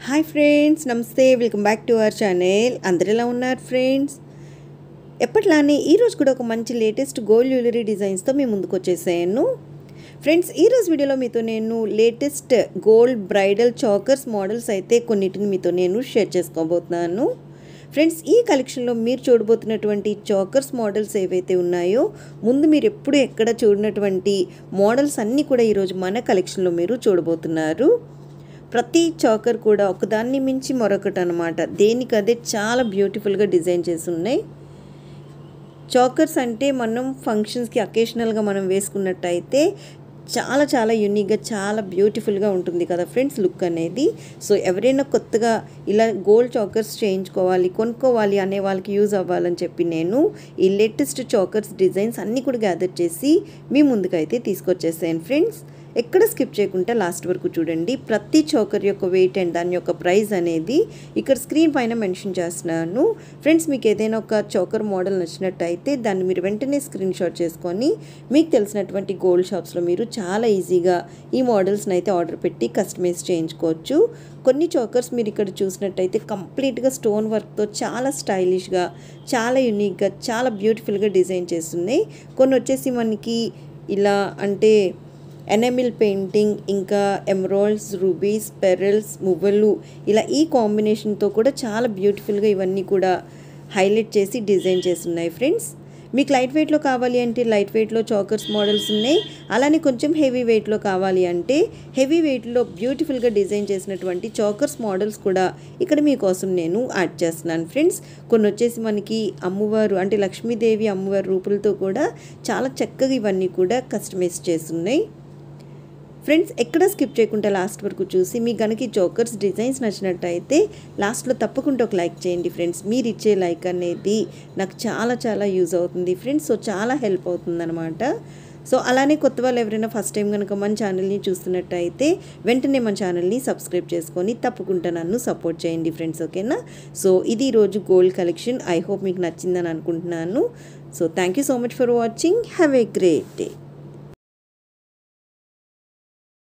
hi friends నమస్తే welcome back to our channel అందరు ఎలా ఉన్నారు ఫ్రెండ్స్ ఎప్పట్లానే ఈరోజు కూడా ఒక మంచి లేటెస్ట్ గోల్డ్ జ్యువెలరీ డిజైన్స్తో మీ ముందుకు వచ్చేసాను ఫ్రెండ్స్ ఈరోజు వీడియోలో మీతో నేను latest gold bridal chokers models అయితే కొన్నిటిని మీతో నేను షేర్ చేసుకోబోతున్నాను ఫ్రెండ్స్ ఈ కలెక్షన్లో మీరు చూడబోతున్నటువంటి చాకర్స్ మోడల్స్ ఏవైతే ఉన్నాయో ముందు మీరు ఎప్పుడు ఎక్కడ చూడనటువంటి మోడల్స్ అన్నీ కూడా ఈరోజు మన కలెక్షన్లో మీరు చూడబోతున్నారు ప్రతి చాకర్ కూడా ఒకదాన్ని మించి మరొకటి అనమాట దేనికదే చాలా బ్యూటిఫుల్గా డిజైన్ చేసి ఉన్నాయి చాకర్స్ అంటే మనం ఫంక్షన్స్కి అకేషనల్గా మనం వేసుకున్నట్టయితే చాలా చాలా యూనిక్గా చాలా బ్యూటిఫుల్గా ఉంటుంది కదా ఫ్రెండ్స్ లుక్ అనేది సో ఎవరైనా కొత్తగా ఇలా గోల్డ్ చాకర్స్ చేయించుకోవాలి కొనుక్కోవాలి అనే వాళ్ళకి యూజ్ అవ్వాలని చెప్పి నేను ఈ లేటెస్ట్ చాకర్స్ డిజైన్స్ అన్నీ కూడా గ్యాదర్ చేసి మీ ముందుకైతే తీసుకొచ్చేసాను ఫ్రెండ్స్ ఎక్కడ స్కిప్ చేయకుండా లాస్ట్ వరకు చూడండి ప్రతి చోకర్ యొక్క వెయిట్ అండ్ దాని యొక్క ప్రైస్ అనేది ఇక్కడ స్క్రీన్ పైన మెన్షన్ చేస్తున్నాను ఫ్రెండ్స్ మీకు ఏదైనా ఒక చోకర్ మోడల్ నచ్చినట్టయితే దాన్ని మీరు వెంటనే స్క్రీన్ షాట్ చేసుకొని మీకు తెలిసినటువంటి గోల్డ్ షాప్స్లో మీరు చాలా ఈజీగా ఈ మోడల్స్ని అయితే ఆర్డర్ పెట్టి కస్టమైజ్ చేయించుకోవచ్చు కొన్ని చోకర్స్ మీరు ఇక్కడ చూసినట్టయితే కంప్లీట్గా స్టోన్ వర్క్తో చాలా స్టైలిష్గా చాలా యూనిక్గా చాలా బ్యూటిఫుల్గా డిజైన్ చేస్తున్నాయి కొన్ని వచ్చేసి మనకి ఇలా అంటే ఎనమిల్ పెయింటింగ్ ఇంకా ఎమరాల్డ్స్ రూబీస్ పెరల్స్ మువ్వలు ఇలా ఈ కాంబినేషన్తో కూడా చాలా బ్యూటిఫుల్గా ఇవన్నీ కూడా హైలైట్ చేసి డిజైన్ చేస్తున్నాయి ఫ్రెండ్స్ మీకు లైట్ వెయిట్లో కావాలి అంటే లైట్ వెయిట్లో చాకర్స్ మోడల్స్ ఉన్నాయి అలానే కొంచెం హెవీ వెయిట్లో కావాలి అంటే హెవీ వెయిట్లో బ్యూటిఫుల్గా డిజైన్ చేసినటువంటి చాకర్స్ మోడల్స్ కూడా ఇక్కడ మీకోసం నేను యాడ్ చేస్తున్నాను ఫ్రెండ్స్ కొన్ని వచ్చేసి మనకి అమ్మవారు అంటే లక్ష్మీదేవి అమ్మవారి రూపులతో కూడా చాలా చక్కగా ఇవన్నీ కూడా కస్టమైజ్ చేస్తున్నాయి ఫ్రెండ్స్ ఎక్కడ స్కిప్ చేయకుండా లాస్ట్ వరకు చూసి మీ గనకి జోకర్స్ డిజైన్స్ నచ్చినట్టయితే లాస్ట్లో తప్పకుండా ఒక లైక్ చేయండి ఫ్రెండ్స్ మీరు ఇచ్చే లైక్ అనేది నాకు చాలా చాలా యూజ్ అవుతుంది ఫ్రెండ్స్ సో చాలా హెల్ప్ అవుతుంది అనమాట సో అలానే కొత్త వాళ్ళు ఎవరైనా ఫస్ట్ టైం కనుక మన ఛానల్ని చూస్తున్నట్టయితే వెంటనే మన ఛానల్ని సబ్స్క్రైబ్ చేసుకొని తప్పకుండా నన్ను సపోర్ట్ చేయండి ఫ్రెండ్స్ ఓకేనా సో ఇది ఈరోజు గోల్డ్ కలెక్షన్ ఐ హోప్ మీకు నచ్చిందని అనుకుంటున్నాను so thank you so much for watching have a great day